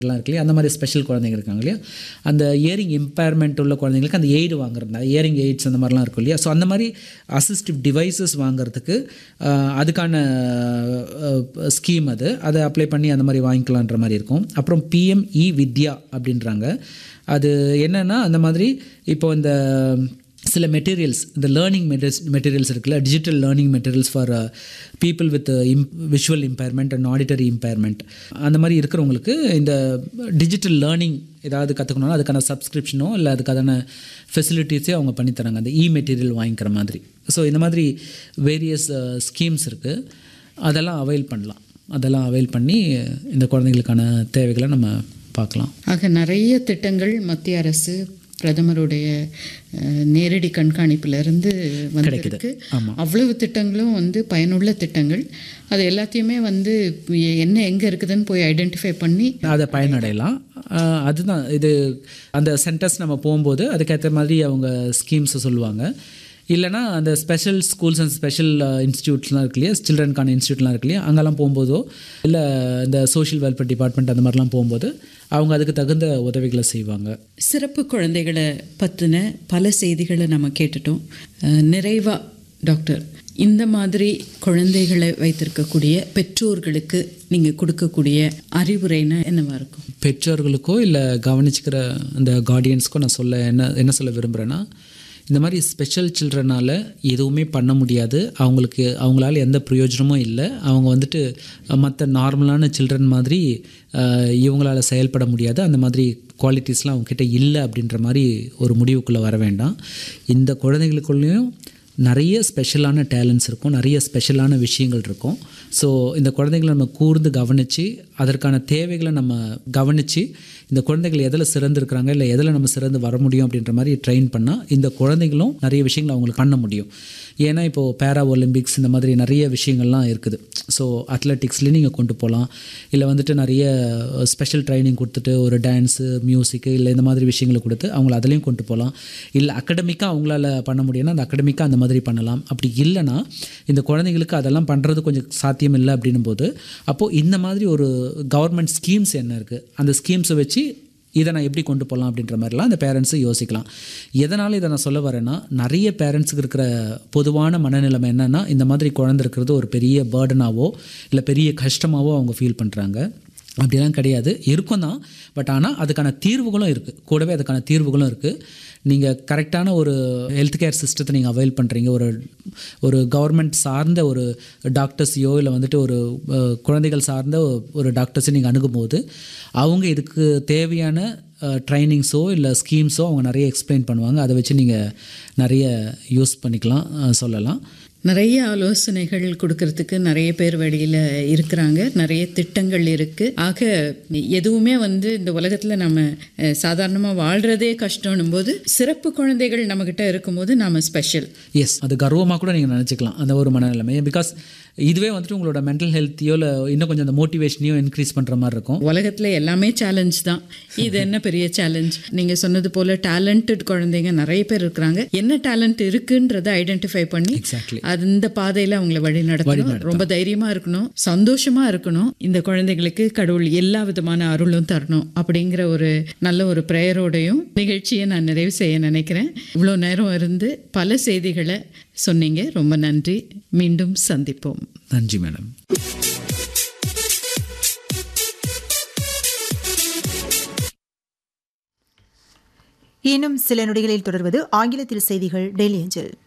எல்லாம் இருக்கு இல்லையா அந்த மாதிரி ஸ்பெஷல் குழந்தைங்க இருக்காங்க இல்லையா அந்த இயரிங் இம்பேர்மெண்ட் உள்ள குழந்தைங்களுக்கு அந்த எய்டு வாங்குறது இயரிங் எய்ட்ஸ் அந்த மாதிரிலாம் இருக்கும் இல்லையா ஸோ அந்த மாதிரி அசிஸ்டிவ் டிவைசஸ் வாங்குறதுக்கு ஆஹ், அதுக்கான ஸ்கீம் அது அதை அப்ளை பண்ணி அந்த மாதிரி வாங்கிக்கலான்ற மாதிரி இருக்கும் அப்புறம் பிஎம் இ வித்யா அப்படின்றாங்க அது என்னென்னா அந்த மாதிரி இப்போ இந்த சில மெட்டீரியல்ஸ் இந்த லேர்னிங் மெட்டீரியல்ஸ் மெட்டீரியல்ஸ் இருக்குல்ல digital learning materials for people with இம் visual impairment and auditory impairment அந்த மாதிரி இருக்கிறவங்களுக்கு இந்த டிஜிட்டல் லேர்னிங் ஏதாவது கற்றுக்கணும்னா அதுக்கான சப்ஸ்கிரிப்ஷனோ இல்லை அதுக்கான ஃபெசிலிட்டிஸே அவங்க பண்ணித்தராங்க அந்த இ மெட்டீரியல் வாங்கிக்கிற மாதிரி ஸோ இந்த மாதிரி வேரியஸ் ஸ்கீம்ஸ் இருக்குது அதெல்லாம் அவைல் பண்ணலாம் அதெல்லாம் அவைல் பண்ணி இந்த குழந்தைங்களுக்கான தேவைகளை நம்ம பார்க்கலாம் ஆக நிறைய திட்டங்கள் மத்திய அரசு பிரதமருடைய அஹ், நேரடி கண்காணிப்பிலிருந்து வந்திருக்கு ஆமா. அவ்வளவு திட்டங்களும் வந்து பயனுள்ள திட்டங்கள் அது எல்லாத்தையுமே வந்து என்ன எங்கே இருக்குதுன்னு போய் ஐடென்டிஃபை பண்ணி அதை பயனடையலாம் ஆஹ் அதுதான் இது அந்த சென்டர்ஸ் நம்ம போகும்போது அதுக்கேற்ற மாதிரி அவங்க ஸ்கீம்ஸை சொல்லுவாங்க இல்லைனா அந்த ஸ்பெஷல் ஸ்கூல்ஸ் அண்ட் ஸ்பெஷல் இன்ஸ்டியூட்ஸ்லாம் இருக்கு இல்லையா சில்ட்ரனுக்கான இன்ஸ்டியூட்லாம் இருக்கு இல்லையா அங்கெல்லாம் போகும்போதோ இல்லை இந்த சோஷியல் வெல்ஃபேர் டிபார்ட்மெண்ட் அந்த மாதிரிலாம் போகும்போது அவங்க அதுக்கு தகுந்த உதவிகளை செய்வாங்க சிறப்பு குழந்தைகளை பற்றின பல செய்திகளை நம்ம கேட்டுட்டோம் அஹ், நிறைவா டாக்டர் இந்த மாதிரி குழந்தைகளை வைத்திருக்கக்கூடிய பெற்றோர்களுக்கு நீங்கள் கொடுக்கக்கூடிய அறிவுரைனா என்னவா இருக்கும் பெற்றோர்களுக்கோ இல்லை கவனிச்சுக்கிற அந்த கார்டியன்ஸ்க்கோ நான் சொல்ல என்ன என்ன சொல்ல விரும்புகிறேன்னா இந்த மாதிரி ஸ்பெஷல் சில்ட்ரனால் எதுவுமே பண்ண முடியாது அவங்களுக்கு அவங்களால எந்த பிரயோஜனமும் இல்லை அவங்க வந்துட்டு மற்ற நார்மலான சில்ட்ரன் மாதிரி அஹ், இவங்களால செயல்பட முடியாது அந்த மாதிரி குவாலிட்டிஸ்லாம் அவங்கக்கிட்ட இல்லை அப்படின்ற மாதிரி ஒரு முடிவுக்குள்ளே வர வேண்டாம் இந்த குழந்தைகளுக்குள்ளேயும் நிறைய ஸ்பெஷலான டேலண்ட்ஸ் இருக்கும் நிறைய ஸ்பெஷலான விஷயங்கள் இருக்கும் ஸோ இந்த குழந்தைகளை நம்ம கூர்ந்து கவனித்து அதற்கான தேவைகளை நம்ம கவனித்து இந்த குழந்தைகள் எதில் சிறந்துருக்கிறாங்க இல்லை எதில் நம்ம சிறந்து வர முடியும் அப்படின்ற மாதிரி ட்ரெயின் பண்ணால் இந்த குழந்தைகளும் நிறைய விஷயங்களை அவங்களுக்கு பண்ண முடியும் ஏன்னா இப்போது பேரா ஒலிம்பிக்ஸ் இந்த மாதிரி நிறைய விஷயங்கள்லாம் இருக்குது ஸோ அத்லெட்டிக்ஸ்லேயும் நீங்கள் கொண்டு போகலாம் இல்லை வந்துட்டு நிறைய ஸ்பெஷல் ட்ரைனிங் கொடுத்துட்டு ஒரு டான்ஸு மியூசிக்கு இல்லை இந்த மாதிரி விஷயங்களை கொடுத்து அவங்கள அதுலேயும் கொண்டு போகலாம் இல்லை அகடமிக்காக அவங்களால பண்ண முடியும்னா அந்த அகடமிக்காக அந்த மாதிரி பண்ணலாம் அப்படி இல்லைன்னா இந்த குழந்தைங்களுக்கு அதெல்லாம் பண்ணுறது கொஞ்சம் சாத்தியம் இல்லை அப்படின்னும் போது அப்போது இந்த மாதிரி ஒரு கவர்மெண்ட் ஸ்கீம்ஸ் என்ன இருக்குது அந்த ஸ்கீம்ஸை வச்சு இதை நான் எப்படி கொண்டு போகலாம் அப்படின்ற மாதிரிலாம் அந்த பேரண்ட்ஸு யோசிக்கலாம் எதனால் இதை நான் சொல்ல வரேன்னா நிறைய பேரண்ட்ஸுக்கு இருக்கிற பொதுவான மனநிலைமை என்னென்னா இந்த மாதிரி குழந்தை இருக்கிறது ஒரு பெரிய பேர்டனாவோ இல்லை பெரிய கஷ்டமாவோ அவங்க ஃபீல் பண்ணுறாங்க அப்படிலாம் கிடையாது இருக்கும் தான் பட் ஆனால் அதுக்கான தீர்வுகளும் இருக்குது கூடவே அதுக்கான தீர்வுகளும் இருக்குது நீங்கள் கரெக்டான ஒரு ஹெல்த் கேர் சிஸ்டத்தை நீங்கள் அவைல் பண்ணுறீங்க ஒரு ஒரு கவர்மெண்ட் சார்ந்த ஒரு டாக்டர்ஸையோ இல்லை வந்துட்டு ஒரு அஹ், குழந்தைகள் சார்ந்த ஒரு டாக்டர்ஸை நீங்கள் அணுகும்போது அவங்க இதுக்கு தேவையான ட்ரைனிங்ஸோ இல்லை ஸ்கீம்ஸோ அவங்க நிறைய எக்ஸ்பிளைன் பண்ணுவாங்க அதை வச்சு நீங்கள் நிறைய யூஸ் பண்ணிக்கலாம் அஹ், சொல்லலாம் நிறைய ஆலோசனைகள் கொடுக்கறதுக்கு நிறைய பேர் வெளியில் இருக்கிறாங்க நிறைய திட்டங்கள் இருக்குது ஆக எதுவுமே வந்து இந்த உலகத்தில் நம்ம சாதாரணமாக வாழ்கிறதே கஷ்டம்னும் போது சிறப்பு குழந்தைகள் நம்மக்கிட்ட இருக்கும்போது நாம ஸ்பெஷல் எஸ் அது கர்வமாக கூட நீங்கள் நினச்சிக்கலாம் அந்த ஒரு மனநிலைமை பிகாஸ் இதுவே வந்துட்டு உங்களோட மென்டல் ஹெல்த்தையோ இல்லை இன்னும் கொஞ்சம் அந்த மோட்டிவேஷனையோ இன்க்ரீஸ் பண்ணுற மாதிரி இருக்கும் உலகத்தில் எல்லாமே சேலஞ்ச் தான் இது என்ன பெரிய சேலஞ்ச் நீங்கள் சொன்னது போல் டேலண்டட் குழந்தைங்க நிறைய பேர் இருக்கிறாங்க என்ன டேலண்ட் இருக்குன்றதை ஐடென்டிஃபை பண்ணி எக்ஸாக்ட்லி அந்த பாதையில் அவங்கள வழி நடத்தணும் ரொம்ப தைரியமாக இருக்கணும் சந்தோஷமாக இருக்கணும் இந்த குழந்தைகளுக்கு கடவுள் எல்லா விதமான அருளும் தரணும் அப்படிங்கிற ஒரு நல்ல ஒரு ப்ரேயரோடையும் நிகழ்ச்சியை நான் நிறைவு செய்ய நினைக்கிறேன் இவ்வளோ நேரம் இருந்து பல செய்திகளை சொன்னீங்க ரொம்ப நன்றி மீண்டும் சந்திப்போம் நன்றி மேடம் இன்னும் சில நொடிகளில் தொடர்வது ஆங்கிலத்தில் செய்திகள் டெய்லி ஏஞ்சல்